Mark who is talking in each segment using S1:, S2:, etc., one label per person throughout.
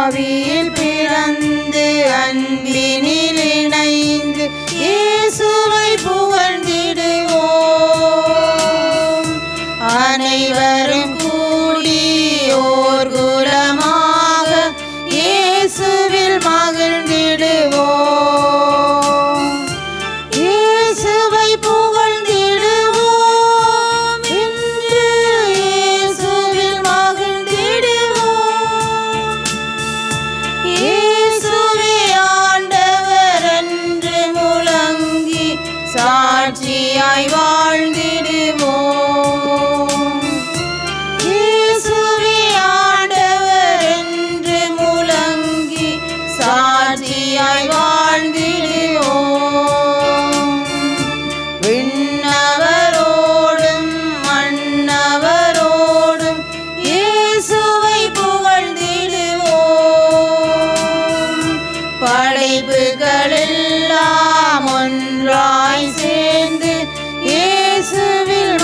S1: ஆவியில் பிறந்து அன்பினில் இணைந்து இயேசுவை புகழ்ந்திடுவோம் அனைவரும் கூடி ஓர் குலமாக இயேசுவில் மகிழ்ந்திடுவோம் இயேசுவை புகழ்ந்திடுவோம் இன்று இயேசுவில் மகிழ்ந்திடுவோம் இயேசுவே ஆண்டவர் என்று முழங்கி சாட்சியாய் வாழ்ந்திடுவோம் இயேசுவே ஆண்டவர் என்று முழங்கி சாட்சியாய் வாழ்ந்திடுவோம் விண்ணவரோடும் மன்னவரோடும் இயேசுவை புகழ்ந்திடுவோம் படைப்புகளெல்லாம் ஒன்றாய் சேர்ந்து இயேசுவில்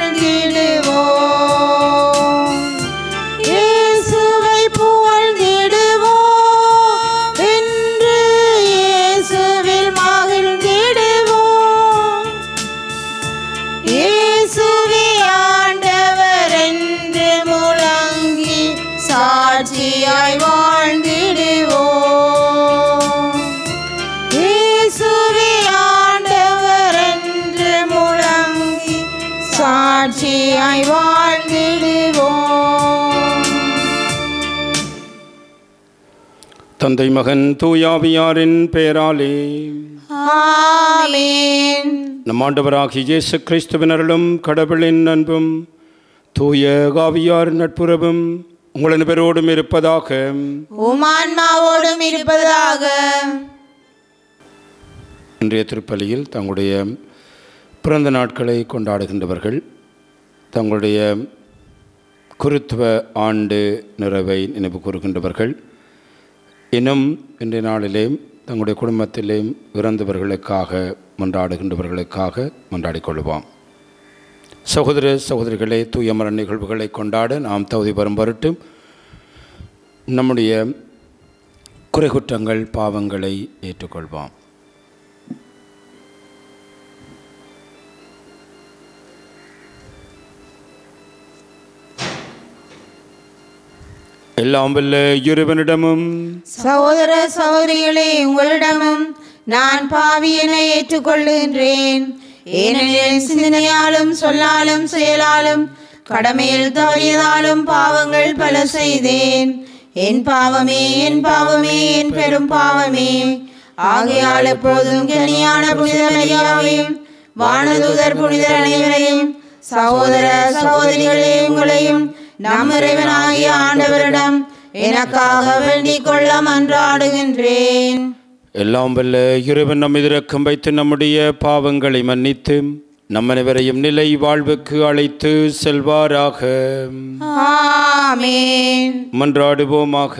S1: மகிழ்ந்திடுவோம் இயேசுவை புகழ்ந்திடுவோம் என்று இயேசுவில் மகிழ்ந்திடுவோம் இயேசுவே ஆண்டவர் என்று முழங்கி சாட்சியாய் வாழ்ந்திடுவோம் இயேசுவே ஆண்டவர் என்று முழங்கி சாட்சியாய் வாழ்ந்திடுவோம்
S2: தந்தை மகன் தூயாவியாரின் பெயராலே
S1: ஆமென்
S2: நம் ஆண்டவராகிய இயேசு கிறிஸ்துவினர்களும் கடவுளின் அன்பும் தூய காவியார் நட்புறவும் உங்கள் அனைவரோடும் இருப்பதாக
S1: உமான்மாவோடும் இருப்பதாக
S2: இன்றைய திருப்பலியில் தங்களுடைய பிறந்த நாட்களை கொண்டாடுகின்றவர்கள் தங்களுடைய குருத்துவ ஆண்டு நிறைவை நினைவு கூறுகின்றவர்கள் இன்னும் இன்றைய நாளிலே தங்களுடைய குடும்பத்திலே இறந்தவர்களுக்காக மன்றாடுகின்றவர்களுக்காக மன்றாடிக் கொள்வோம் சகோதர சகோதரிகளே தூயமர நிகழ்வுகளை கொண்டாட நாம் தகுதி வரும் பொருட்டு நம்முடைய குறைகுற்றங்கள் பாவங்களை ஏற்றுக்கொள்வோம் எல்லாம் வல்ல இறைவனிடமும்
S1: சகோதர சகோதரிகளே உங்களிடமும் நான் பாவியனை ஏற்றுக்கொள்கின்றேன் ஏனெனில் சிந்தனையாலும் சொல்லாலும் செயலாலும் கடமையில் தவறியதாலும் பாவங்கள் பல செய்தேன் என் பாவமே என் பாவமே என் பெரும் பாவமே ஆகையால் எப்பொழுதும் கனியான புனித மரியாவையும் வானதூதர் புனிதர் அனைவரையும் சகோதர சகோதரிகளே உங்களையும் நம் இறைவனாகிய ஆண்டவரிடம் எனக்காக வேண்டிக் கொள்ள மன்றாடுகின்றேன்
S2: எல்லாம் வல்ல இறைவன் நம்மை இரக்கம் வைத்து நம்முடைய பாவங்களை மன்னித்து நம் அனைவரையும் நிலை வாழ்வுக்கு அழைத்து செல்வாராக
S1: ஆமென்
S2: மன்றாடுவோமாக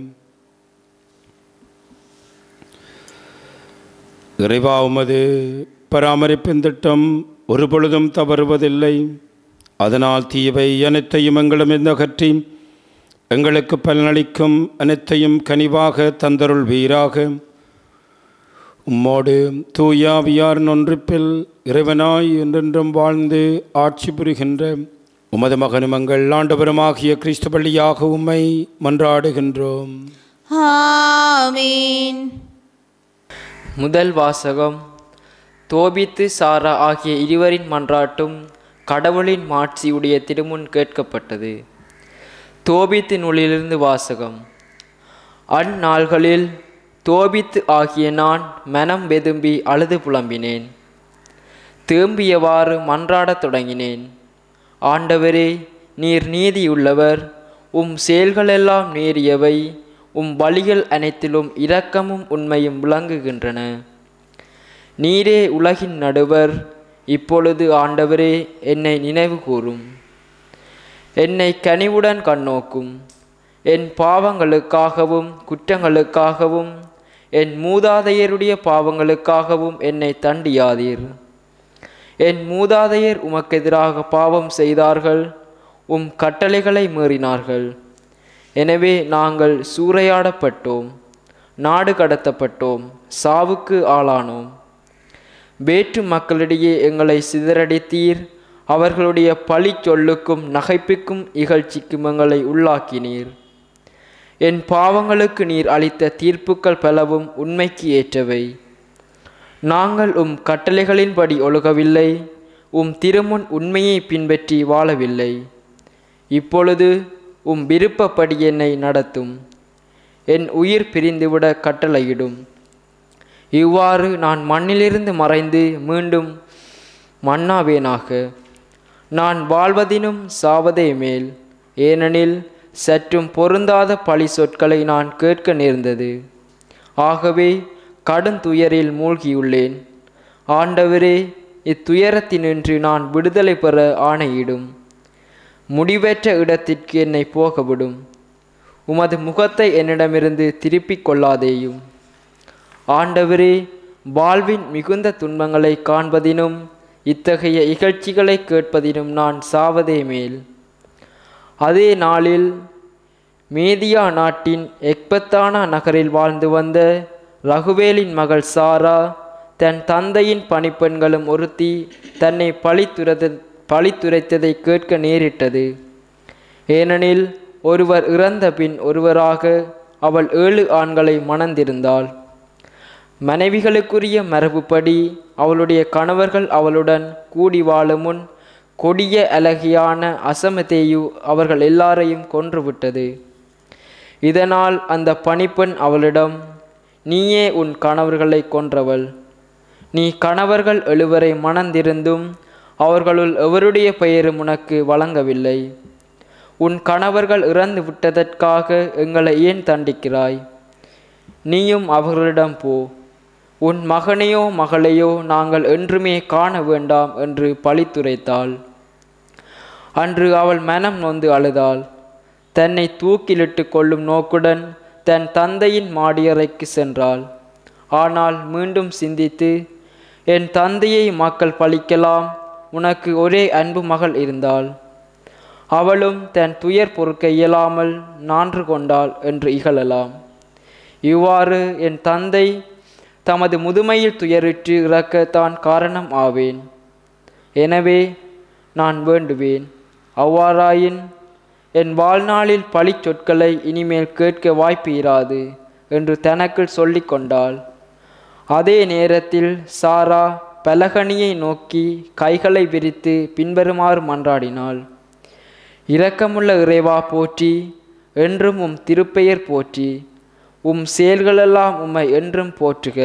S2: இறைவா உமது பராமரிப்பின் திட்டம் ஒரு பொழுதும் தவறுவதில்லை அதனால் தீவை அனைத்தையும் எங்களிடமிருந்து அகற்றி எங்களுக்கு பலனளிக்கும் அனைத்தையும் கனிவாக தந்தருள் வீராக உம்மோடு தூயாவியார் ஒன்றிப்பில் இறைவனாய் என்றென்றும் வாழ்ந்து ஆட்சி புரிகின்ற உமது மகனும் எங்கள் ஆண்டவருமாகிய கிறிஸ்து பள்ளியாக உம்மை மன்றாடுகின்றோம்
S1: ஆமென்
S3: முதல் வாசகம் தோபித்து சாரா ஆகிய இருவரின் மன்றாட்டும் கடவுளின் மாட்சியுடைய திருமுன் கேட்கப்பட்டது தோபித்து நூலிலிருந்து வாசகம் அந்நாள்களில் தோபித்து ஆகிய நான் மனம் வெதும்பி அழுது புலம்பினேன் தேம்பியவாறு மன்றாடத் தொடங்கினேன் ஆண்டவரே நீர் நீதியுள்ளவர் உம் செயல்களெல்லாம் நேரியவை உம் வழிகள் அனைத்திலும் இரக்கமும் உண்மையும் விளங்குகின்றன நீரே உலகின் நடுவர் இப்பொழுது ஆண்டவரே என்னை நினைவு கூரும் என்னை கனிவுடன் கண்ணோக்கும் என் பாவங்களுக்காகவும் குற்றங்களுக்காகவும் என் மூதாதையருடைய பாவங்களுக்காகவும் என்னை தண்டியாதீர் என் மூதாதையர் உமக்கெதிராக பாவம் செய்தார்கள் உம் கட்டளைகளை மீறினார்கள் எனவே நாங்கள் சூறையாடப்பட்டோம் நாடு கடத்தப்பட்டோம் சாவுக்கு ஆளானோம் வேற்று மக்களிடையே எங்களை சிதறடித்தீர் அவர்களுடைய பழி சொல்லுக்கும் நகைப்புக்கும் இகழ்ச்சிக்கும் எங்களை உள்ளாக்கினீர் என் பாவங்களுக்கு நீர் அளித்த தீர்ப்புக்கள் பலவும் உண்மைக்கு ஏற்றவை நாங்கள் உம் கட்டளைகளின்படி ஒழுகவில்லை உம் திருமுன் உண்மையை பின்பற்றி வாழவில்லை இப்பொழுது உம் விருப்பப்படி என்னை நடத்தும் என் உயிர் பிரிந்துவிட கட்டளையிடும் இவ்வாறு நான் மண்ணிலிருந்து மறைந்து மீண்டும் மண்ணாவேனாக நான் வாழ்வதினும் சாவதே மேல் ஏனெனில் சற்றும் பொருந்தாத பழி சொற்களை நான் கேட்க நேர்ந்தது ஆகவே கடுந்துயரில் மூழ்கியுள்ளேன் ஆண்டவரே இத்துயரத்தினின்று நான் விடுதலை பெற ஆணையிடும் முடிவற்ற இடத்திற்கு என்னை போகவிடும் உமது முகத்தை என்னிடமிருந்து திருப்பிக் கொள்ளாதேயும் ஆண்டவரே வாழ்வின் மிகுந்த துன்பங்களை காண்பதினும் இத்தகைய இகழ்ச்சிகளை கேட்பதினும் நான் சாவதே மேல் அதே நாளில் மேதியா நாட்டின் எக்பத்தானா நகரில் வாழ்ந்து வந்த ரகுவேலின் மகள் சாரா தன் தந்தையின் பணிப்பெண்களும் ஒருத்தி தன்னை பழித்துரைத்த பழித்துரைத்ததை கேட்க நேரிட்டது ஏனெனில் ஒருவர் இறந்த பின் ஒருவராக அவள் ஏழு ஆண்களை மணந்திருந்தாள் மனைவிகளுக்குரிய மரபுப்படி அவளுடைய கணவர்கள் அவளுடன் கூடி வாழும் முன் கொடிய அழகியான அசமதேயு அவர்கள் எல்லாரையும் கொன்றுவிட்டது இதனால் அந்த பணிப்பெண் அவளிடம் நீயே உன் கணவர்களை கொன்றவள் நீ கணவர்கள் எழுவரை மணந்திருந்தும் அவர்களுள் எவருடைய பெயரும் உனக்கு வழங்கவில்லை உன் கணவர்கள் இறந்து விட்டதற்காக எங்களை ஏன் தண்டிக்கிறாய் நீயும் அவர்களிடம் போ உன் மகனையோ மகளையோ நாங்கள் என்றுமே காண வேண்டாம் என்று பழித்துரைத்தாள் அன்று அவள் மனம் நொந்து அழுதாள் தன்னை தூக்கிலிட்டு கொள்ளும் நோக்குடன் தன் தந்தையின் மாடியறைக்கு சென்றாள் ஆனால் மீண்டும் சிந்தித்து என் தந்தையை மக்கள் பழிக்கலாம் உனக்கு ஒரே அன்பு மகள் இருந்தாள் அவளும் தன் துயர் பொறுக்க இயலாமல் நான்று கொண்டாள் என்று இகழலாம் இவ்வாறு என் தந்தை தமது முதுமையில் துயருற்று இறக்க தான் காரணம் ஆவேன் எனவே நான் வேண்டுவேன் அவ்வாறாயின் என் வாழ்நாளில் பழிச் சொற்களை இனிமேல் கேட்க வாய்ப்பு இராது என்று தனக்குள் சொல்லிக் கொண்டாள் அதே நேரத்தில் சாரா பலகனியை நோக்கி கைகளை விரித்து பின்வருமாறு மன்றாடினாள் இரக்கமுள்ள இறைவா போற்றி என்றும் உம் திருப்பெயர் போற்றி உம் செயல்களெல்லாம் உம்மை என்றும் போற்றுக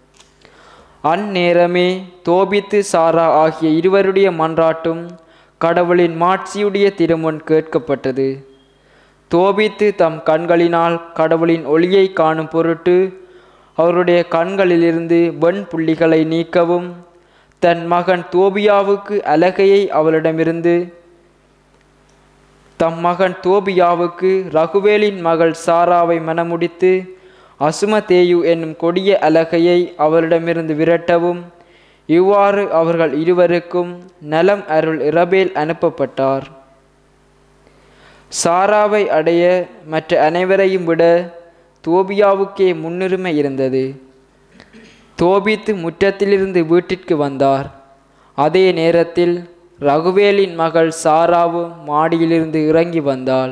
S3: அந்நேரமே தோபித்து சாரா ஆகிய இருவருடைய மன்றாட்டும் கடவுளின் மாட்சியுடைய திருமுன் கேட்கப்பட்டது தோபித்து தம் கண்களினால் கடவுளின் ஒளியை காணும் பொருட்டு அவருடைய கண்களிலிருந்து வெண் புள்ளிகளை நீக்கவும் தன் மகன் தோபியாவுக்கு அலகையை அவளிடமிருந்து தம் மகன் தோபியாவுக்கு ரகுவேலின் மகள் சாராவை மணமுடித்து அசுமதேயு என்னும் கொடிய அலகையை அவரிடமிருந்து விரட்டவும் இவ்வாறு அவர்கள் இருவருக்கும் நலம் அருள் இரபேல் அனுப்பப்பட்டார் சாராவை அடைய மற்ற அனைவரையும் விட தோபியாவுக்கே முன்னுரிமை இருந்தது தோபித்து முற்றத்திலிருந்து வீட்டிற்கு வந்தார் அதே நேரத்தில் ரகுவேலின் மகள் சாராவும் மாடியிலிருந்து இறங்கி வந்தாள்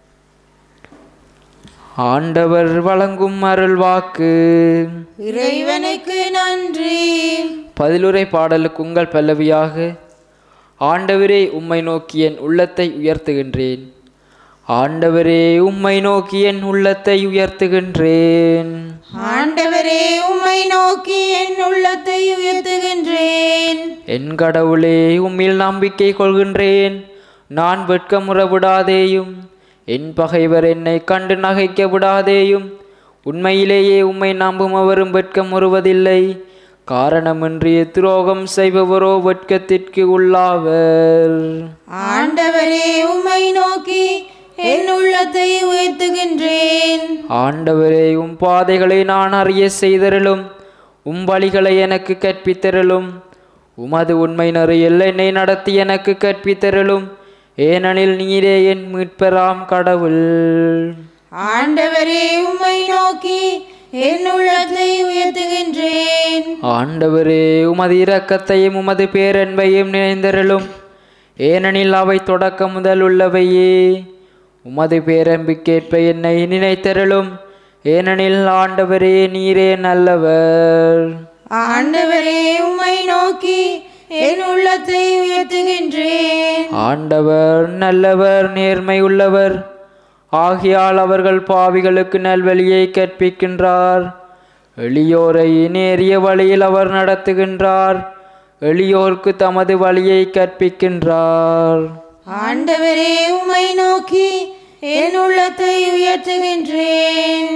S3: ஆண்டவர் வழங்கும் அருள் வாக்கு
S1: இறைவனுக்கு நன்றி
S3: பதிலுரை பாடலுக்கு உங்கள் பல்லவியாக ஆண்டவரே உம்மை நோக்கி என் உள்ளத்தை உயர்த்துகின்றேன் ஆண்டவரே உம்மை நோக்கி என் உள்ளத்தை உயர்த்துகின்றேன்
S1: ஆண்டவரே உம்மை நோக்கி என் உள்ளத்தை உயர்த்துகின்றேன்
S3: என் கடவுளே உம்மில் நம்பிக்கை கொள்கின்றேன் நான் வெட்கமுற விடாதேயும் என் பகைவர் என்னை கண்டு நகைக்க விடாதேயும் உண்மையிலேயே உம்மை நம்பும் அவரும் வெட்கமுறுவதில்லை காரணமின்றி துரோகம் செய்பவரோ வெட்கத்திற்கு உள்ளாவர்
S1: ஆண்டவரே உம்மை நோக்கி என் உள்ளத்தை உயர்த்துகின்றேன்
S3: ஆண்டவரே உம் பாதைகளை நான் அறிய செய்தருளும் உம் வழிகளை எனக்கு கற்பித்தருளும் உமது உண்மை நெறியில் என்னை நடத்தி எனக்கு கற்பித்தருளும் ஏனெனில் நீரே என் மீட்பெறாம் கடவுள்
S1: ஆண்டவரே உம்மை நோக்கி என் உள்ளத்தை உயர்த்துகின்றேன்
S3: ஆண்டவரே உமது இரக்கத்தையும் உமது பேரன்பையும் நினைந்தருளும் ஏனெனில் அவை தொடக்க முதல் உள்ளவையே உமது பேரன்புக்கேற்ப என்னை நினைத்தருளும் ஏனெனில் ஆண்டவரே நீரே நல்லவர்
S1: ஆண்டவரே உம்மை நோக்கி என் உள்ளத்தை உயர்த்துகின்றேன்
S3: ஆண்டவர் நல்லவர் நேர்மை உள்ளவர் ஆகையால் அவர்கள் பாவிகளுக்கு நல்வழியை கற்பிக்கின்றார் எளியோரை நேரிய வழியில் அவர் நடத்துகின்றார் எளியோர்க்கு தமது வழியை கற்பிக்கின்றார்
S1: ஆண்டவரே உம்மை நோக்கி என் உள்ளத்தை உயர்த்துகின்றேன்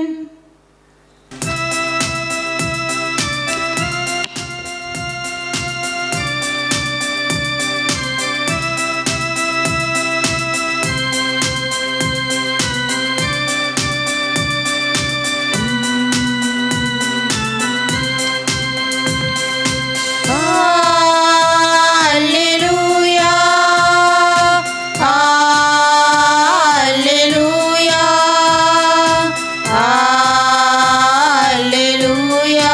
S1: Alleluia. Alleluia. Alleluia.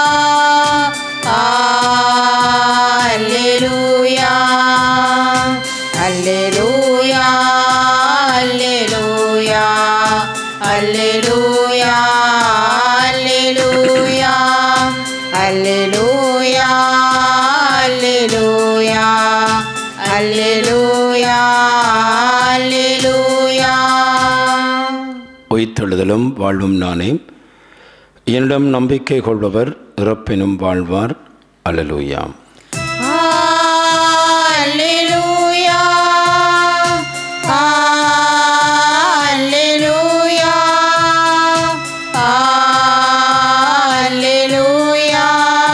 S1: Alleluia. Alleluia. Alleluia. Alleluia. Alleluia. Alleluia. Alleluia. Alleluia. Alleluia.
S2: உயிர்த்தெழுதலும் வாழ்வும் நானே என்னிடம் நம்பிக்கை கொள்பவர் இறப்பினும் வாழ்வார் அல்லலூயாம்
S1: Alleluia. Alleluia. Alleluia.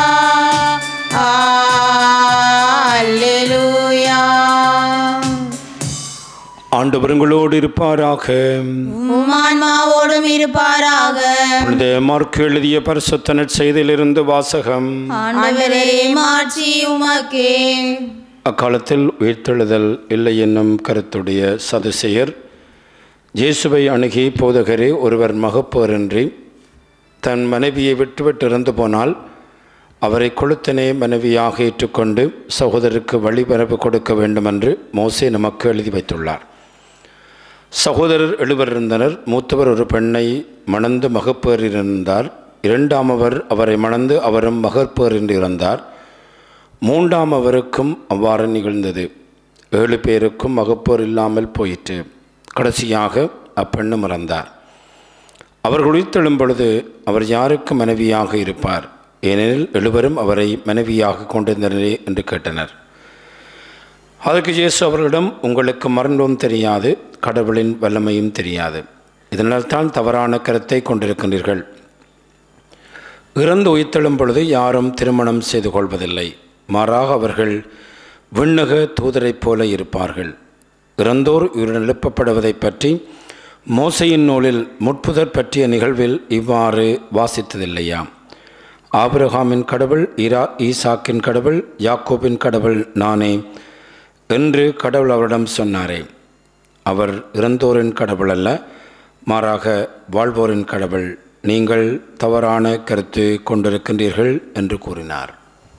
S1: Alleluia.
S2: ஆண்டவருங்களோடு இருப்பாராக
S1: உமான்மாவோடும் இருப்பாராக
S2: புனித மார்க்கு எழுதிய பரிசுத்த நற்செய்தியிலிருந்து வாசகம்
S1: ஆண்டவரே மாட்சி உமக்கே
S2: அக்காலத்தில் உயிர்த்தெழுதல் இல்லை என்னும் கருத்துடைய சதுசெயர் இயேசுவை அணுகி போதகரே ஒருவர் மகப்போரின்றி தன் மனைவியை விட்டுவிட்டு இறந்து போனால் அவரை கொளுத்தனே மனைவியாக ஏற்றுக்கொண்டு சகோதரருக்கு வழிபரப்பு கொடுக்க வேண்டுமென்று மோசே நமக்கு எழுதி வைத்துள்ளார் சகோதரர் எழுவர் இருந்தனர் மூத்தவர் ஒரு பெண்ணை மணந்து மகப்பேறிருந்தார் இரண்டாமவர் அவரை மணந்து அவரும் மகப்பேறின்றி இறந்தார் மூன்றாம் அவருக்கும் அவ்வாறு நிகழ்ந்தது ஏழு பேருக்கும் மகப்பேர் இல்லாமல் போயிற்று கடைசியாக அப்பெண்ணும் இறந்தார் அவர்கள் உயிர்த்தெழும் பொழுது அவர் யாருக்கு மனைவியாக இருப்பார் ஏனெனில் எழுவரும் அவரை மனைவியாக கொண்டிருந்தனரே என்று கேட்டனர் அதற்கு இயேசு அவர்களிடம் உங்களுக்கு மரணம் தெரியாது கடவுளின் வல்லமையும் தெரியாது இதனால் தான் தவறான கருத்தை கொண்டிருக்கின்றீர்கள் இறந்து உயிர்த்தெழும் பொழுது யாரும் திருமணம் செய்து கொள்வதில்லை மாறாக அவர்கள் விண்ணக தூதரைப் போல இருப்பார்கள் இறந்தோர் உயிருடன் எழுப்பப்படுவதைப் பற்றி மோசையின் நூலில் முட்புதர் பற்றிய நிகழ்வில் இவ்வாறு வாசித்ததில்லையா ஆபிரகாமின் கடவுள் ஈரா ஈசாக்கின் கடவுள் யாக்கோபின் கடவுள் நானே என்று கடவுள் அவரிடம் சொன்னாரே அவர் இறந்தோரின் கடவுள் அல்ல மாறாக வாழ்வோரின் கடவுள் நீங்கள் தவறான கருத்து கொண்டிருக்கின்றீர்கள் என்று கூறினார்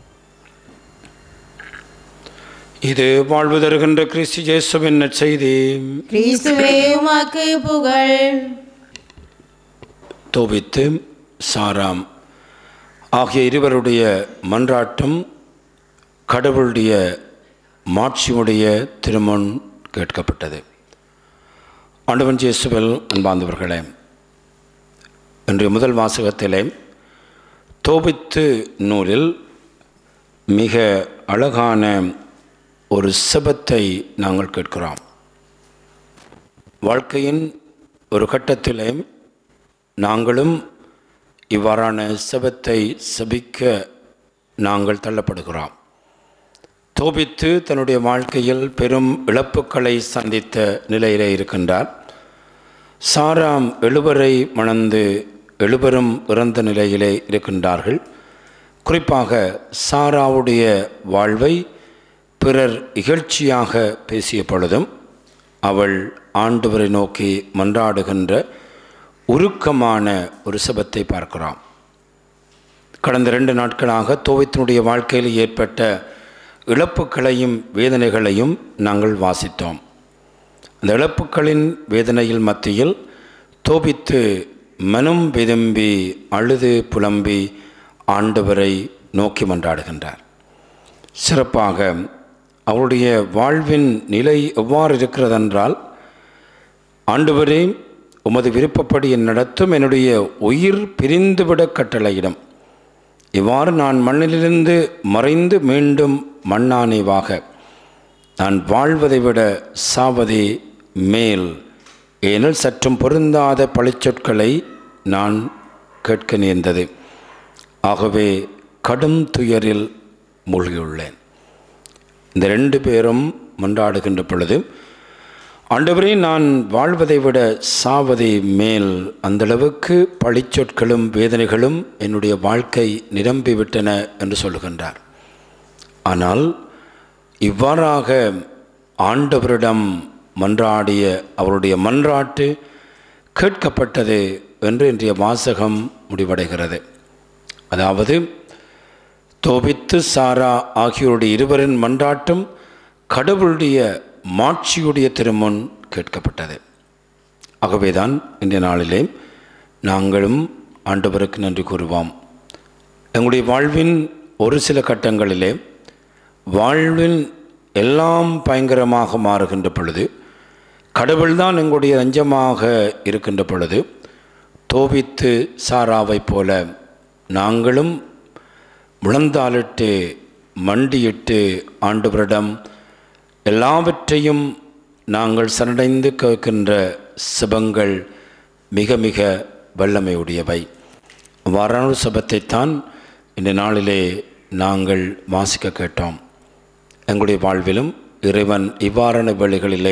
S2: இது வாழ்வு தருகின்ற கிறிஸ்து இயேசுவின் நற்செய்தி
S1: கிறிஸ்துவே உமக்கு புகழ்
S2: தோபித்து சாராம் ஆகிய இருவருடைய மன்றாட்டம் கடவுளுடைய மாட்சியுடைய திருமண் கேட்கப்பட்டது ஆண்டவன் இயேசுவில் அன்பார்ந்தவர்களே இன்றைய முதல் வாசகத்திலே தோபித்து நூலில் மிக அழகான ஒரு செபத்தை நாங்கள் கேட்கிறோம் வாழ்க்கையின் ஒரு கட்டத்திலே நாங்களும் இவ்வாறான செபத்தை செபிக்க நாங்கள் தள்ளப்படுகிறோம் தோபித்து தன்னுடைய வாழ்க்கையில் பெரும் இழப்புக்களை சந்தித்த நிலையிலே இருக்கின்றார் சாராம் எழுவரை மணந்து எழுவரும் இறந்த நிலையிலே இருக்கின்றார்கள் குறிப்பாக சாராவுடைய வாழ்வை பிறர் இகழ்ச்சியாக பேசிய பொழுதும் அவள் ஆண்டவரை நோக்கி மன்றாடுகின்ற உருக்கமான ஒரு சபத்தை பார்க்கிறோம் கடந்த ரெண்டு நாட்களாக தோவித்தினுடைய வாழ்க்கையில் ஏற்பட்ட இழப்புகளையும் வேதனைகளையும் நாங்கள் வாசித்தோம் அந்த இழப்புகளின் வேதனையில் மத்தியில் தோபித்து மனம் விரும்பி அழுது புலம்பி ஆண்டவரை நோக்கி மன்றாடுகின்றார் சிறப்பாக அவருடைய வாழ்வின் நிலை எவ்வாறு இருக்கிறதென்றால் ஆண்டவரே உமது விருப்பப்படி என் நடத்தும் என்னுடைய உயிர் பிரிந்துவிட கட்டளையிடும் இவ்வாறு நான் மண்ணிலிருந்து மறைந்து மீண்டும் மண்ணானைவாக நான் வாழ்வதை விட சாவதே மேல் ஏனில் சற்றும் பொருந்தாத பழிச்சொற்களை நான் கேட்க நேர்ந்தது ஆகவே கடும் துயரில் மூழ்கியுள்ளேன் இந்த ரெண்டு பேரும் மன்றாடுகின்ற பொழுது ஆண்டவரே நான் வாழ்வதை விட சாவதை மேல் அந்தளவுக்கு பழிச்சொற்களும் வேதனைகளும் என்னுடைய வாழ்க்கை நிரம்பிவிட்டன என்று சொல்லுகின்றார் ஆனால் இவ்வாறாக ஆண்டவரிடம் மன்றாடிய அவருடைய மன்றாட்டு கேட்கப்பட்டது என்று இன்றைய வாசகம் முடிவடைகிறது அதாவது தோபித்து சாரா ஆகியோருடைய இருவரின் மன்றாட்டும் கடவுளுடைய மாட்சியுடைய திருமுன் கேட்கப்பட்டது ஆகவேதான் இன்றைய நாளிலே நாங்களும் ஆண்டவருக்கு நன்றி கூறுவோம் எங்களுடைய வாழ்வின் ஒரு சில கட்டங்களிலே வாழ்வின் எல்லாம் பயங்கரமாக மாறுகின்ற பொழுது கடவுள்தான் எங்களுடைய நஞ்சமாக இருக்கின்ற பொழுது தோபித்து சாராவைப் போல நாங்களும் முழந்தாளிட்டு மண்டியிட்டு ஆண்டவரிடம் எல்லாவற்றையும் நாங்கள் சரணடைந்து கேட்கின்ற சிபங்கள் மிக மிக வல்லமையுடையவை அவ்வாறான சபத்தைத்தான் இந்த நாளிலே நாங்கள் வாசிக்க கேட்டோம் எங்களுடைய வாழ்விலும் இறைவன் இவ்வாறான வேளைகளிலே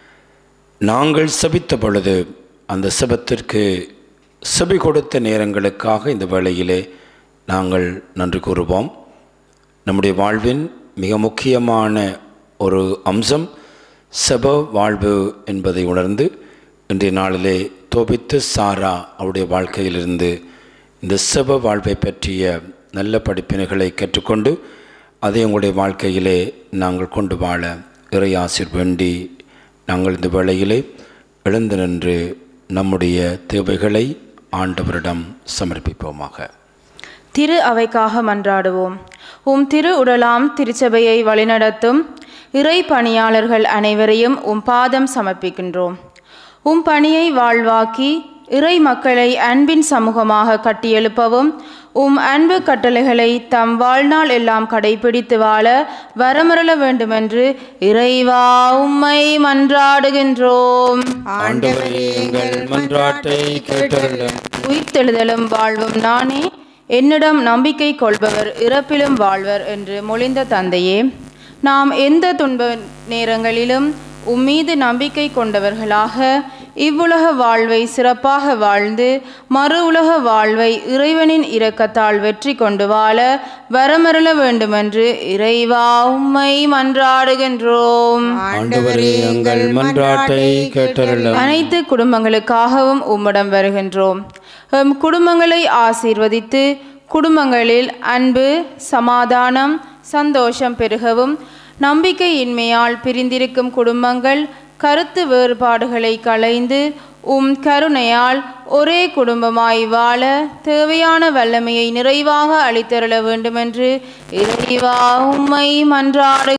S2: நாங்கள் செபித்த பொழுது அந்த செபத்திற்கு செபி கொடுத்த நேரங்களுக்காக இந்த வேளையிலே நாங்கள் நன்றி கூறுவோம் நம்முடைய வாழ்வின் மிக முக்கியமான ஒரு அம்சம் செப வாழ்வு என்பதை உணர்ந்து இன்றைய நாளிலே தோபித்து சாரா அவருடைய வாழ்க்கையிலிருந்து இந்த செப வாழ்வை பற்றிய நல்ல படிப்பினைகளை கற்றுக்கொண்டு அதை உங்களுடைய வாழ்க்கையிலே நாங்கள் கொண்டு வாழ இறையாசிர் வேண்டி நாங்கள் இந்த வேளையிலே எழுந்து நின்று நம்முடைய தேவைகளை ஆண்டவரிடம் சமர்ப்பிப்போமாக
S1: திரு அவைக்காக மன்றாடுவோம் உம் திரு உடலாம் திருச்சபையை வழிநடத்தும் இறை பணியாளர்கள் அனைவரையும் உம் பாதம் சமர்ப்பிக்கின்றோம் உம் பணியை வாழ்வாக்கி இறை மக்களை அன்பின் சமூகமாக கட்டியெழுப்பவும் உம் அன்பு கட்டளைகளை தம் வாழ்நாள் எல்லாம் கடைபிடித்து வாழ வரமருள வேண்டுமென்று இறைவா உம்மை மன்றாடுகின்றோம்
S2: ஆண்டவரே எங்கள் மன்றாட்டை கேட்டருளும்
S1: உயிர்த்தெழுதலும் வாழ்வும் நானே என்னிடம் நம்பிக்கை கொள்பவர் இறப்பிலும் வாழ்வர் என்று மொழிந்த தந்தையே நாம் எந்த துன்ப நேரங்களிலும் உம்மீது நம்பிக்கை கொண்டவர்களாக இவ்வுலக வாழ்வை சிறப்பாக வாழ்ந்து மறு உலக வாழ்வை இறைவனின் இரக்கத்தால் வெற்றி கொண்டு வாழ வரமருள வேண்டுமென்று இறைவா உம்மை மன்றாடுகின்றோம்
S2: ஆண்டவரே எங்கள் மன்றாட்டை கேட்டருளும்
S1: அனைத்து குடும்பங்களுக்காகவும் உம்மிடம் வருகின்றோம் எம் குடும்பங்களை ஆசீர்வதித்து குடும்பங்களில் அன்பு சமாதானம் சந்தோஷம் பெருகவும் நம்பிக்கையின்மையால் பிரிந்திருக்கும் குடும்பங்கள் கருத்து வேறுபாடுகளை களைந்து உம் கருணையால் ஒரே குடும்பமாய் வாழ தேவையான வல்லமையை நிறைவாக அளித்தருள வேண்டுமென்று இறைவா உம்மை மன்றாடு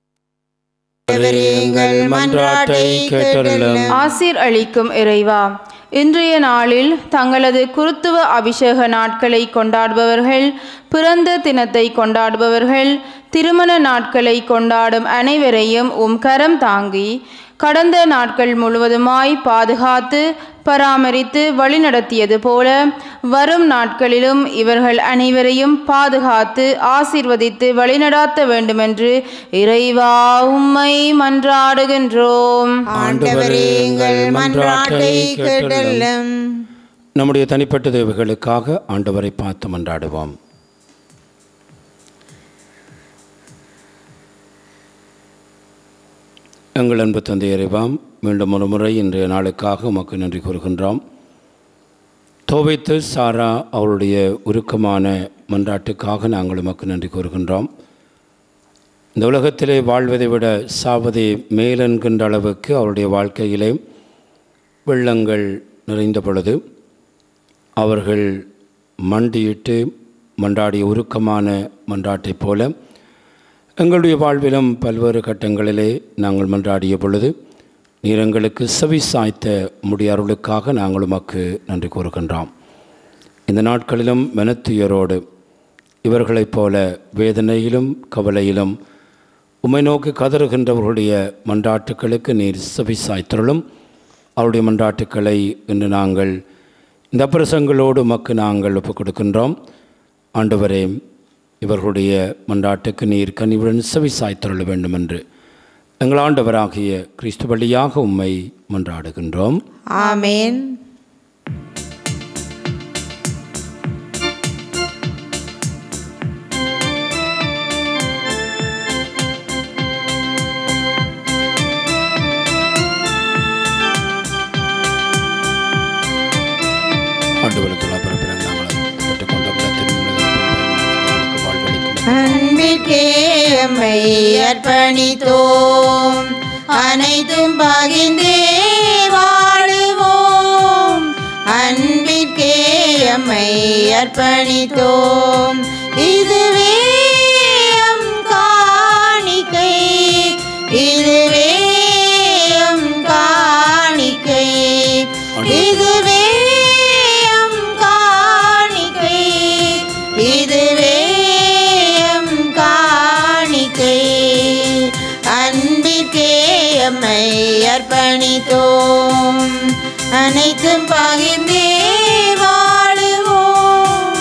S2: எங்கள் மன்றாட்டை கேட்டருளும்
S1: ஆசீர் அளிக்கும் இறைவா இன்றைய நாளில் தங்களது குருத்துவ அபிஷேக நாட்களை கொண்டாடுபவர்கள் பிறந்த தினத்தை கொண்டாடுபவர்கள் திருமண நாட்களை கொண்டாடும் அனைவரையும் உம் கரம் தாங்கி கடந்த நாட்கள் முழுவதுமாய் பாதுகாத்து பராமரித்து வழிநடத்தியது போல வரும் நாட்களிலும் இவர்கள் அனைவரையும் பாதுகாத்து ஆசீர்வதித்து வழிநடாத்த வேண்டுமென்று இறைவா உம்மை மன்றாடுகின்றோம்
S2: ஆண்டவரே எங்கள் மன்றாட்டை கேட்டருளும் நம்முடைய தனிப்பட்ட தேவைகளுக்காக ஆண்டவரை பார்த்து மன்றாடுவோம் எங்கள் அன்பு தந்தை இறைவாம் மீண்டும் ஒரு முறை இன்றைய நாளுக்காக உமக்கு நன்றி கூறுகின்றோம் தோவைத்து சாரா அவருடைய உருக்கமான மன்றாட்டுக்காக நாங்கள் உமக்கு நன்றி கூறுகின்றோம் இந்த உலகத்திலே வாழ்வதை விட சாவதே மேலென்கின்ற அளவுக்கு அவருடைய வாழ்க்கையிலே வெள்ளங்கள் நிறைந்த பொழுது அவர்கள் மண்டியிட்டு மன்றாடிய உருக்கமான மன்றாட்டைப் போல எங்களுடைய வாழ்விலும் பல்வேறு கட்டங்களிலே நாங்கள் மன்றாடிய பொழுது நீர் எங்களுக்கு செவி சாய்த்த முடியார்களுக்காக நாங்கள் உமக்கு நன்றி கூறுகின்றோம் இந்த நாட்களிலும் மனத்துயரோடு இவர்களைப் போல வேதனையிலும் கவலையிலும் உம்மை நோக்கி கதறுகின்றவர்களுடைய மன்றாட்டுக்களுக்கு நீர் செவி சாய்த்தருளும் அவருடைய மன்றாட்டுக்களை இன்று நாங்கள் இந்த பிரசங்களோடு உமக்கு நாங்கள் ஒப்புக் கொடுக்கின்றோம் ஆண்டவரே இவர்களுடைய மன்றாட்டுக்கு நீர் கனிவுடன் செவி சாய்த்தருள வேண்டும் என்று எங்கள் ஆண்டவராகிய கிறிஸ்து வழியாக உம்மை மன்றாடுகின்றோம்
S4: ஆமேன்
S2: ஆண்டவரத்துள்ள பிறப்பிடம் நாங்கள் பெற்றுக்கொண்ட உள்ளத்தின் உள்ளதற்கு வாழ்வளிக்கும்
S4: அன்பிற்கே எம்மை அர்ப்பணித்தோம் அனைத்தும் பகிர்ந்தே வாழுவோம் அன்பிற்கே எம்மை அர்ப்பணித்தோம் இதுவே எம் காணிக்கை இதுவே எம் காணிக்கை இதுவே எம் காணிக்கை இதுவே எம் காணிக்கை அன்பிற்கே எம்மை அர்ப்பணித்தோம் அனைத்தும் பகிர்ந்தே வாழுவோம்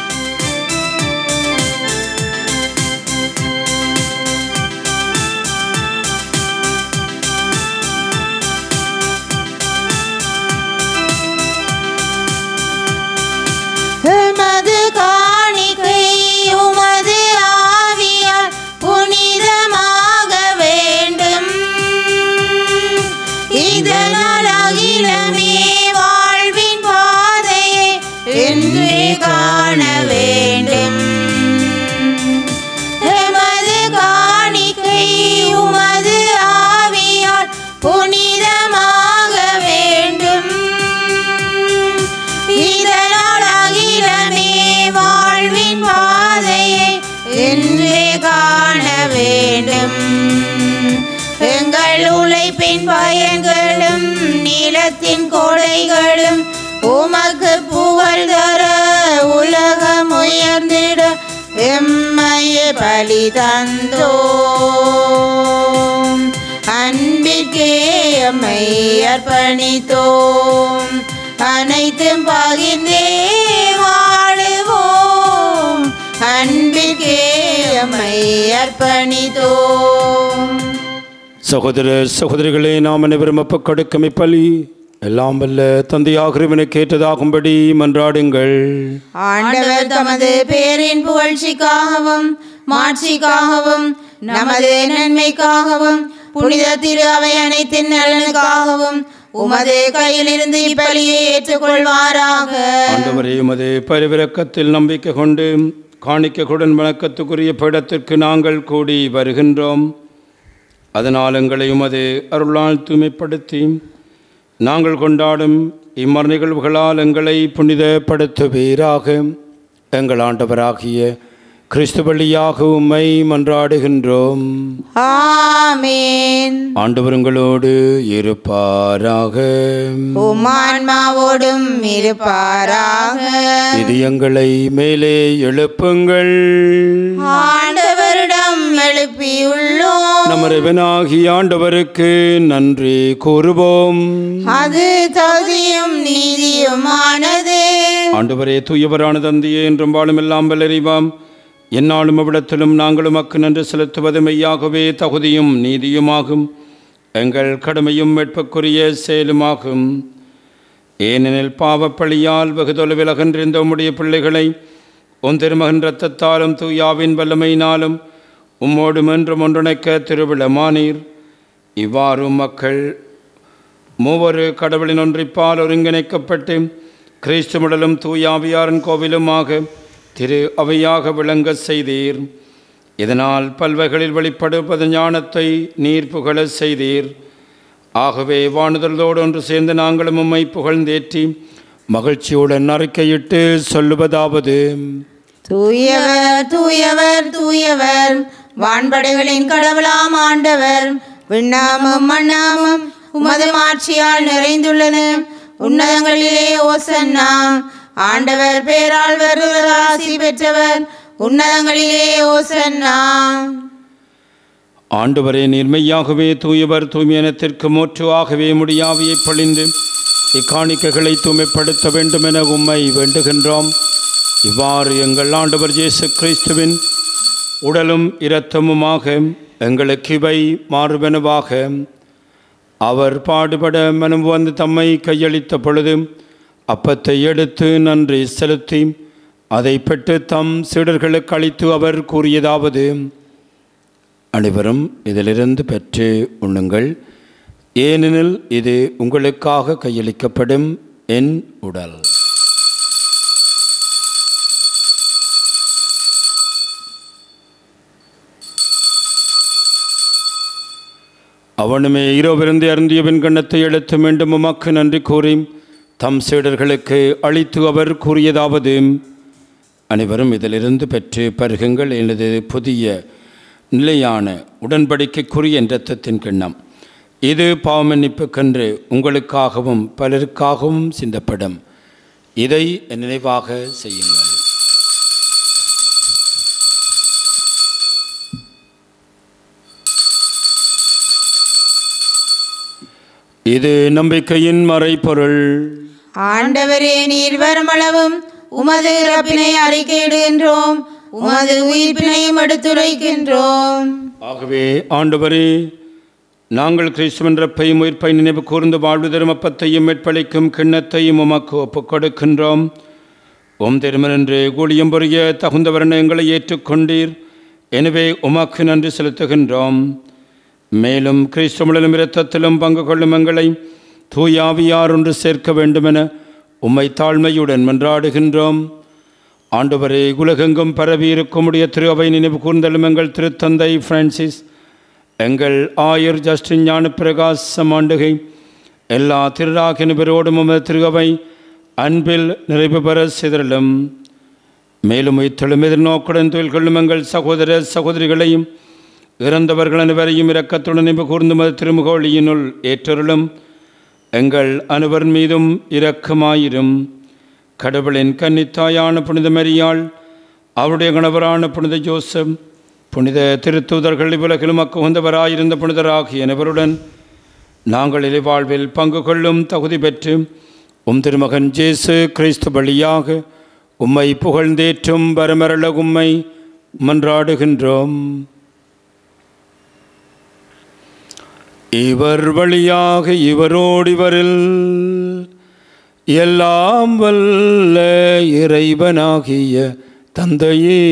S4: உமது காணிக்கை உமது ஆவியால் புனிதமாக வேண்டும் இதனால் அகிலமே வாழ்வின் பாதையை என்றே காண வேண்டும் எமது காணிக்கை உமது ஆவியால் புனிதமாக வேண்டும் இதனால் அகிலமே வாழ்வின் பாதையை என்றே காண வேண்டும் எங்கள் உழைப்பின் பயன்களும் நிலத்தின் கொடைகளும் உமக்கு புகழ் தர உலகம் உயர்ந்திட எம்மையே பலி தந்தோம் அன்பிற்கே எம்மை அர்ப்பணித்தோம் அனைத்தும் பகிர்ந்தே வாழுவோம் அன்பிற்கே எம்மை அர்ப்பணித்தோம்
S2: சகோதர சகோதரிகளே நாம் அனைவரும் ஒப்புக் கொடுக்கும் இப்பலி எல்லாம் வல்ல தந்தையாகிறவனை கேட்டதாகும்படி மன்றாடுங்கள்
S4: ஆண்டவர் தமது பேரின் புகழ்ச்சிக்காகவும் மாட்சிக்காகவும் நமது நன்மைக்காகவும் புனித திரு அவை அனைத்தின் நலனுக்காகவும் உமது கையிலிருந்து இப்பலியை ஏற்றுக்கொள்வாராக
S2: ஆண்டவரே உமது பரிவிரக்கத்தில் நம்பிக்கை கொண்டு காணிக்ககுடன் வணக்கத்துக்குரிய பீடத்திற்கு நாங்கள் கூடி வருகின்றோம் அதனால் எங்களை உமது அருளால் தூய்மைப்படுத்தி நாங்கள் கொண்டாடும் இம்மர் நிகழ்வுகளால் எங்களை புனிதப்படுத்துவீராக எங்கள் ஆண்டவராகிய கிறிஸ்து வழியாக உம்மை மன்றாடுகின்றோம்
S4: ஆமேன்
S2: ஆண்டவர் உங்களோடு இருப்பாராக
S4: உமான்மாவோடும் இருப்பாராக
S2: இது எங்களை மேலே எழுப்புங்கள்
S4: ஆண்டவரிடம் எழுப்பியுள்ளோம்
S2: நமரவனாகிய ஆண்டவருக்கு நன்றி கூறுவோம்
S4: அது தகுதியும் நீதியுமானது
S2: ஆண்டவரே தூயவரான தந்தையே என்றும் வாழும் எல்லாம் வல்லறிவாம் என்னாலும் அவ்விடத்திலும் நாங்களும் அக்கு நன்று செலுத்துவது மெய்யாகவே தகுதியும் நீதியுமாகும் எங்கள் கடமையும் வெட்புக்குரிய செயலுமாகும் ஏனெனில் பாவப்பழியால் வெகு தொலைவில் அகன்றிருந்த உம்முடைய பிள்ளைகளை உன் திருமகன் இரத்தத்தாலும் தூயாவின் வல்லமையினாலும் உம்மோடும் என்றும் ஒன்றிணைக்க திருவிழமானீர் இவ்வாறு மக்கள் மூவரு கடவுளின் ஒன்றிப்பால் ஒருங்கிணைக்கப்பட்டு கிறிஸ்துமுடலும் தூயாவியாரின் கோவிலுமாக திரு அவையாக விளங்க செய்தீர் இதனால் பல்வகைகளில் வெளிப்படுவது ஞானத்தை நீர் புகழச் செய்தீர் ஆகவே வானுதலோடு ஒன்று சேர்ந்து நாங்களும் உம்மை புகழ்ந்தேற்றி மகிழ்ச்சியுடன் அறிக்கையிட்டு சொல்லுவதாவது
S4: தூயவர் தூயவர் தூயவர் வான்படைகளின் கடவுளாம் ஆண்டவர் விண்ணாமும் மண்ணாமும் உமது மாட்சியால் நிறைந்துள்ளன உன்னதங்களிலே ஓசன்னா ஆண்டவர் பேரால் வருகிற ஆசி பெற்றவர் உன்னதங்களிலே ஓசன்னா
S2: ஆண்டவரே நீர்மையாகவே தூயவர் தூய்மையினத்திற்கு மூற்று ஆகவே முடியாவியை பொழிந்து இக்காணிக்கைகளை தூய்மைப்படுத்த வேண்டும் என உம்மை வேண்டுகின்றோம் இவ்வாறு எங்கள் ஆண்டவர் இயேசு கிறிஸ்துவின் உடலும் இரத்தமுமாக எங்களுக்கு இவை மாறுவனவாக அவர் பாடுபட மனம் வந்து தம்மை கையளித்த பொழுது அப்பத்தை எடுத்து நன்றி செலுத்தி அதை பெற்று தம் சீடர்களுக்கு அளித்து அவர் கூறியதாவது அனைவரும் இதிலிருந்து பெற்று உண்ணுங்கள் ஏனெனில் இது உங்களுக்காக கையளிக்கப்படும் என் உடல் அவனுமே ஈரோவிருந்து அருந்திய வெண்கண்ணத்தை எடுத்து மீண்டும் உமக்கு நன்றி கூறி தம் சீடர்களுக்கு அளித்து அவர் கூறியதாவது அனைவரும் இதிலிருந்து பெற்று பருகுங்கள் எனது புதிய நிலையான உடன்படிக்கைக்குரிய என் இரத்தத்தின் கிண்ணம் இது பாவமன்னிப்புக்கென்று உங்களுக்காகவும் பலருக்காகவும் சிந்தப்படும் இதை என் நினைவாக செய்யுங்கள் இது நம்பிக்கையின் மறைபொருள்
S4: ஆண்டவரே நீர் வருமளவும் உமது இறப்பினை அறிக்கையிடுகின்றோம் உமது உயிர்ப்பினையும் எடுத்துரைக்கின்றோம்
S2: ஆகவே ஆண்டவரே நாங்கள் கிறிஸ்துவன் ரப்பையும் உயிர்ப்பை நினைவு கூர்ந்து வாழ்வு தருமப்பத்தையும் மேற்பளிக்கும் கிண்ணத்தையும் உமக்கு ஒப்புக் கொடுக்கின்றோம் உம் திருமணன்று கூலியம் புரிய தகுந்தவரன எங்களை ஏற்றுக்கொண்டீர் எனவே உமக்கு நன்றி செலுத்துகின்றோம் மேலும் கிறிஸ்துவனிலும் இரத்தத்திலும் பங்கு கொள்ளும் எங்களை தூயாவியார் ஒன்று சேர்க்க வேண்டுமென உம்மை தாழ்மையுடன் மன்றாடுகின்றோம் ஆண்டவரே உலகெங்கும் பரவி இருக்குமுடைய திரு அவை நினைவு கூர்ந்தலும் எங்கள் திருத்தந்தை பிரான்சிஸ் எங்கள் ஆயர் ஜஸ்டின் ஞான பிரகாசம் ஆண்டுகை எல்லா திருராகினவரோடும் உமது திரு அவை அன்பில் நிறைவு பெற சிதறலும் மேலும் இத்தெழும் எதிர்நோக்குடன் தொழில் கொள்ளும் எங்கள் சகோதர சகோதரிகளையும் இறந்தவர்கள் அனைவரையும் இரக்கத்துடன் நினைவு கூர்ந்து மது திருமுகோழியினுள் ஏற்றருளும் எங்கள் அனைவர் மீதும் இரக்கமாயிரும் கடவுளின் கன்னித்தாயான புனித மரியாள் அவருடைய கணவரான புனித ஜோசப் புனித திருத்தூதர்கள் இவ்வுலகிலும் அக்குகந்தவராயிருந்த புனிதராகிய அனைவருடன் நாங்கள் இலைவாழ்வில் பங்கு கொள்ளும் தகுதி பெற்று உம் திருமகன் ஜேசு கிறிஸ்து வழியாக உம்மை புகழ்ந்தேற்றும் வரமரள உம்மை மன்றாடுகின்றோம் இவர் வழியாக இவரோடு இவரில் எல்லாம் வல்ல இறைவனாகிய தந்தையே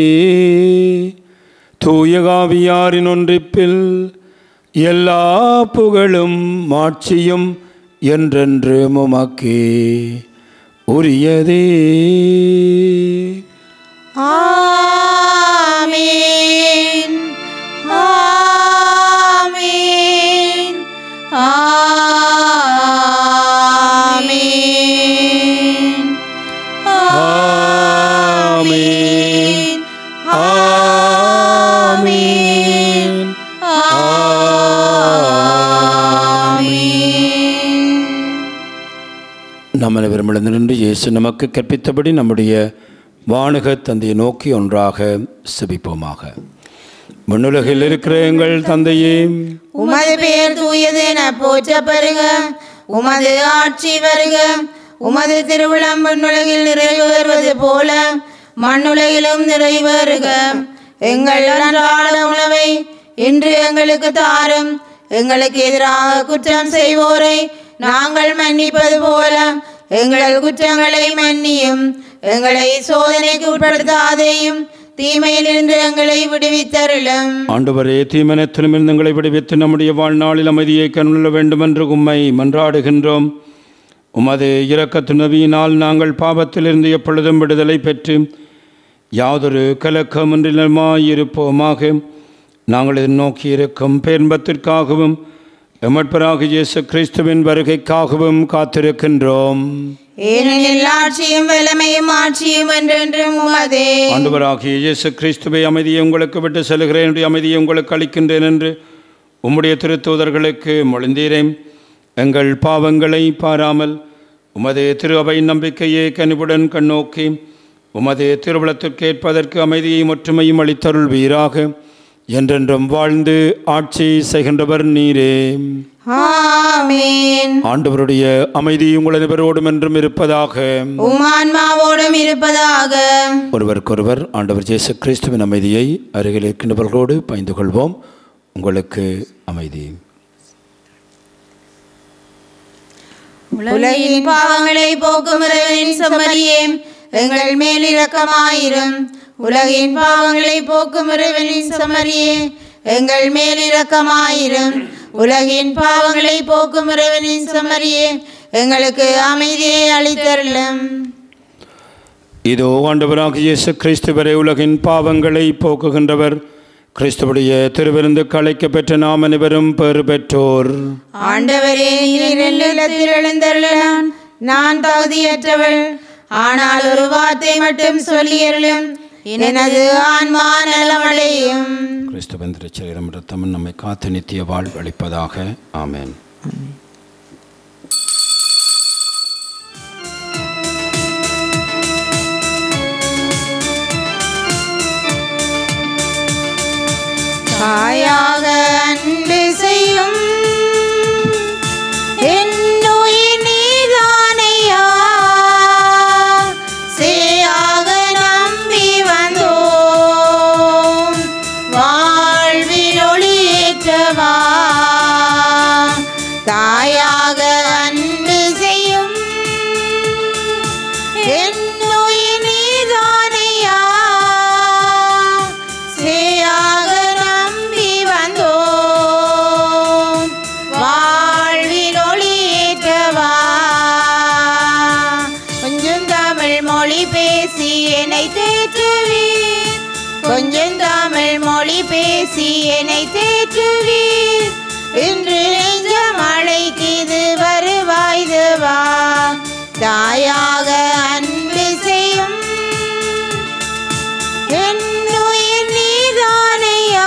S2: தூயகாவியாரின் ஒன்றிப்பில் எல்லா புகழும் மாட்சியும் என்றென்று உமக்கே உரியதே
S4: ஆமீன் ஆமீன் ஆமீன்
S2: ஆமீன் ஆமீன் நாம் அனைவரும் எழுந்து நின்று இயேசு நமக்கு கற்பித்தபடி நம்முடைய வானுக தந்தையை நோக்கி ஒன்றாக செபிப்போமாக மண்ணுலகில் இருக்கிற எங்கள் தந்தையே
S4: உமது பெயர் தூயது என போற்ற பெறுக உமது ஆட்சி வருக உமது திருவிழம் விண்ணுலகில் நிறைவேறுவது போல மண்ணுலகிலும் நிறைவேறுக எங்கள் அன்றாட உணவை இன்று எங்களுக்கு தாரும் எங்களுக்கு எதிராக குற்றம் செய்வோரை நாங்கள் மன்னிப்பது போல எங்கள் குற்றங்களை மன்னியும் எங்களை சோதனைக்கு உட்படுத்தாதேயும் தீமையிலிருந்து எங்களை விடுவித்தருளும்
S2: ஆண்டவரே தீமனத்திலுமிருந்து எங்களை விடுவித்து நம்முடைய வாழ்நாளில் அமைதியை கண்ணுள்ள வேண்டுமென்று உம்மை மன்றாடுகின்றோம் உமது இரக்கத்து நவியினால் நாங்கள் பாவத்திலிருந்து எப்பொழுதும் விடுதலை பெற்று யாதொரு கலக்கமின்றிலுமாயிருப்போமாக நாங்கள் இதை நோக்கி இருக்கும் பேன்பத்திற்காகவும் எமட்பராக இயேசு கிறிஸ்துவின் வருகைக்காகவும் காத்திருக்கின்றோம்
S4: ஏனெனில் ஆட்சியும் வல்லமையும் ஆட்சியும் என்றென்றும் உமதே
S2: ஆண்டவராகிய இயேசு கிறிஸ்துவை அமைதியை உங்களுக்கு விட்டு செல்கிறேன் என்னுடைய அமைதியை உங்களுக்கு அளிக்கின்றேன் என்று உம்முடைய திருத்தூதர்களுக்கு மொழிந்தீரேன் எங்கள் பாவங்களை பாராமல் உமது திரு அவை நம்பிக்கையை கனிவுடன் கண்ணோக்கி உமது திருவிழத்திற்கு ஏற்பதற்கு அமைதியையும் ஒற்றுமையும் அளித்தருள்வீராக என்றென்றும் வாழ்ந்து ஆட்சி செய்கின்றவர் நீரே
S4: ஆமீன்
S2: ஆண்டவருடைய அமைதி உங்கள் அனைவரோடும் என்றும் இருப்பதாக
S4: உமான்மாவோடும் இருப்பதாக
S2: ஒருவருக்கொருவர் ஆண்டவர் இயேசு கிறிஸ்துவின் அமைதியை அருகில் இருக்கின்றவர்களோடு பகிர்ந்து கொள்வோம் உங்களுக்கு அமைதி
S4: உலகின் பாவங்களை போக்கும் இறைவனின் செம்மறியே எங்கள் மேல் இரக்கமாயிரும் உலகின் பாவங்களை போக்கும் இறைவனின் செம்மறியே எங்கள் மேல் இரக்கமாயிரும் உலகின் பாவங்களை போக்கும் இறைவனின் செம்மறியே எங்களுக்கு அமைதியை அளித்தருளும்
S2: இதோ ஆண்டவராக இயேசு கிறிஸ்து வரை உலகின் பாவங்களை போக்குகின்றவர் கிறிஸ்துவுடைய திருவிருந்து கலைக்க பெற்ற நாம் அனைவரும் பெறு பெற்றோர்
S4: ஆண்டவரே நீர் என் இல்லத்தில் எழுந்தருளான் நான் தகுதியற்றவள் ஆனால் ஒரு வார்த்தை மட்டும் சொல்லியருளும் எனது ஆன்மா நலமடையும்
S2: கிறிஸ்துவின் திருச்சரீரம் ரத்தமும் நம்மை காத்து நித்திய வாழ்வு அளிப்பதாக ஆமென்
S4: தாயாக அன்பு செய்யும் என்னுயிர் நீதானையா சேயாக நம்பி வந்தோம் வாழ்வில் ஒளியேற்றவா தாயாக அன்பு செய்யும் என்னுயிர் நீதானையா சேயாக நம்பி வந்தோம் வாழ்வில் ஒளியேற்றவா கொஞ்சம் தமிழ் மொழி பேசி என்னை தேற்றுவீர் கொஞ்சம் தமிழ் மொழி பேசி என்னை தேற்றுவீர் இன்று நெஞ்ச மழைக்கு இது வருவாய்துவா தாயாக அன்பு செய்யும் என்னுயிர் நீதானையா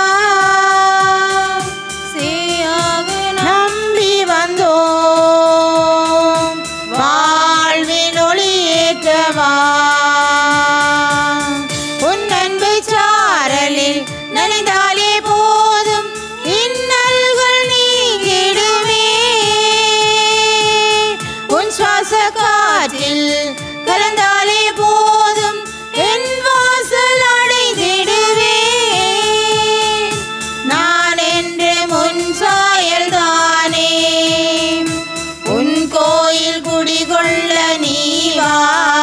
S4: சேயாக நம்பி வந்தோம் வாழ்வில் ஒளியேற்றவா உன் அன்பு சாரலில் நனைந்தாலே போதும் இன்னல்கள் நீங்கிடுமே உன் சுவாச காற்றில் கலந்தாலே போதும் என் வாசல் அடைந்திடுவேன் நான் என்று முன் சாயல் தானே உன் கோயில் குடிகொள்ள நீ வா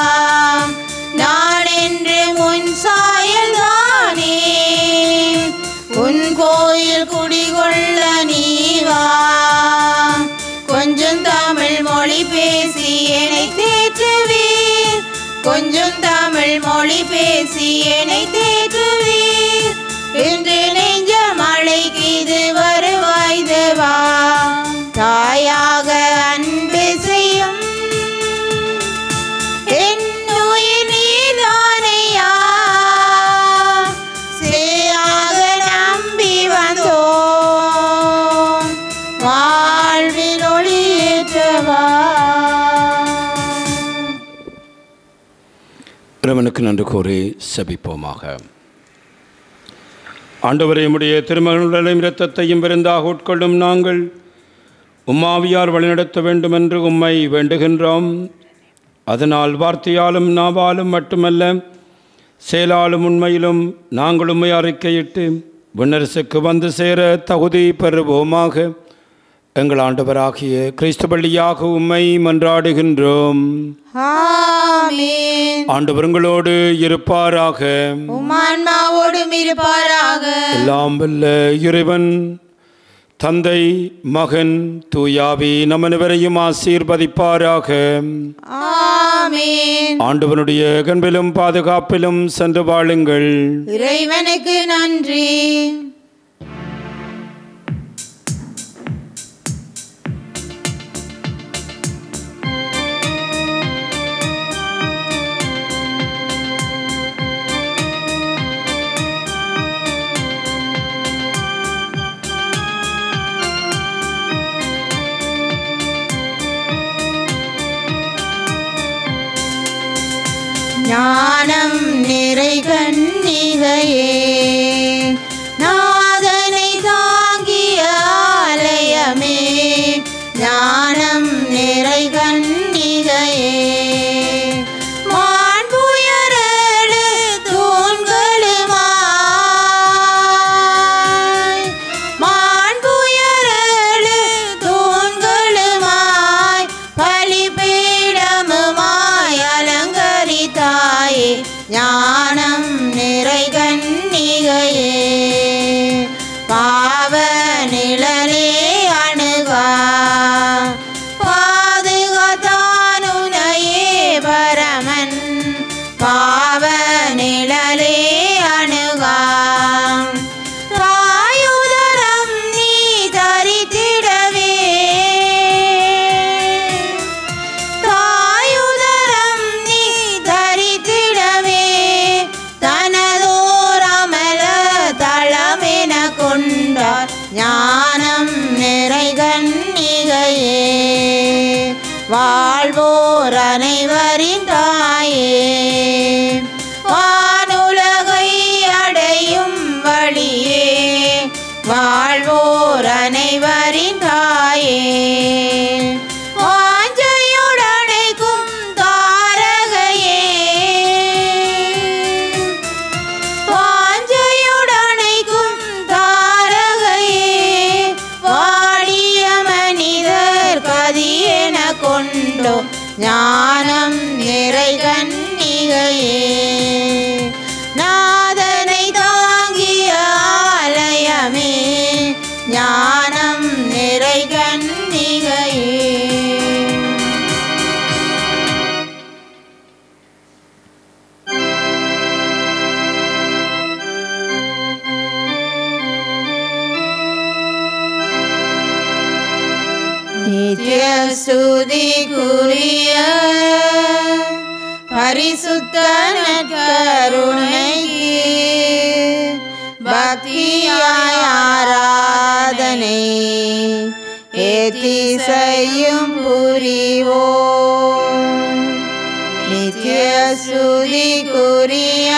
S4: நான் என்று முன் சாயல் தானே உன் கோயில் குடிகொள்ள நீ வா கொஞ்சம் தமிழ் மொழி பேசி என்னை தேற்றுவீர் கொஞ்சம் தமிழ் மொழி பேசி என்னை தேற்றுவீர் இன்று நெஞ்ச மழைக்கு இது வருவாய்துவா தாயாக அன்பு செய்யும் என்னுயிர் நீதானையா சேயாக நம்பி வந்தோம் வாழ்வில் ஒளியேற்றவா
S2: இறைவனுக்கு நன்றி கூறி செபிப்போமாக ஆண்டவரே உம்முடைய திருமகனுடனும் இரத்தத்தையும் விருந்தாக உட்கொள்ளும் நாங்கள் உம்மாவியார் வழிநடத்த வேண்டும் என்று உம்மை வேண்டுகின்றோம் அதனால் வார்த்தையாலும் நாவாலும் மட்டுமல்ல செயலாலும் உண்மையிலும் நாங்கள் உண்மை அறிக்கையிட்டு விண்ணரசுக்கு வந்து சேர தகுதி பெறுவோமாக எங்கள் ஆண்டவராகிய கிறிஸ்து பள்ளியாக உம்மை மன்றாடுகின்றோம்
S4: ஆமென்
S2: ஆண்டவருங்களோடு இருப்பாராக
S4: உமான்மாவோடும் இருப்பாராக
S2: எல்லாம் வல்ல இறைவன் தந்தை மகன் தூயாவி நம் அனைவரையும் ஆசீர்வதிப்பாராக
S4: ஆமென்
S2: ஆண்டவனுடைய கண்பிலும் பாதுகாப்பிலும் சென்று வாழுங்கள்
S4: இறைவனுக்கு நன்றி ஞானம் நிறை கன்னிகையே நாதனை தாங்கிய ஆலயமே ஞானம் நிறை கன்னிகையே மாண்புயரேழு தூண்களுமாய் மாண்புயரேழு தூண்களுமாய் பலிபீடமுமாய் அலங்கரித்தாயே ஞானம் நிறை கன்னிகையே பாவ நிழலே அணுகா பாதுகாத்தானுனையே பரமன் பாவ நிழலே அணுகா தாயுதரம் நீ தரித்திடவே தாயுதரம் நீ தரித்திடவே தனதோரமல தளமென கொண்டார் ஞானம் நிறை கன்னிகையே வாழ்வோர் அனைவரின் தாயே வானுலகை அடையும் வழியே வாழ்வோர் அனைவரின் தாயே வாஞ்சையுடனைக்கும் தாரகையே வாஞ்சையுடனைக்கும் தாரகையே வாடிய மனிதர் கதியென கொண்டோ ஞானம் நிறை கன்னிகையே நாதனை தாங்கிய ஆலயமே ஞானம் நிறை கன்னிகையே நித்ய ஸ்துதிக்குரிய பரிசுத்த நற்கருணைக்கு பக்தியாய் ஆராதனை ஏத்தி செய்யும் புரிவோம் நித்ய ஸ்துதிக்குரிய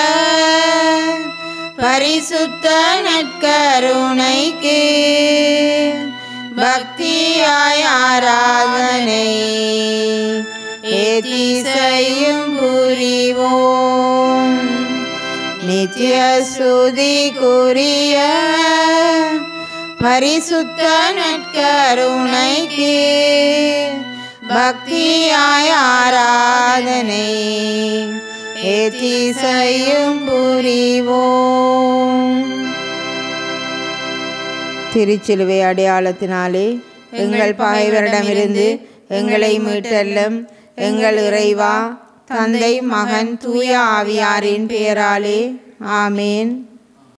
S4: பரிசுத்த நற்கருணைக்கு பக்தியாய் ஆராதனை ஏத்தி செய்யும் புரிவோம் நித்ய ஸ்துதிக்குரிய பரிசுத்த நற்கருணைக்கு பக்தியாய் ஆராதனை ஏத்தி செய்யும் புரிவோம் திருச்சிலுவை அடையாளத்தினாலே எங்கள் பகைவரிடமிருந்து எங்களை மீட்டல்லும் எங்கள் இறைவா தந்தை மகன் தூய ஆவியாரின் பெயராலே ஆமேன்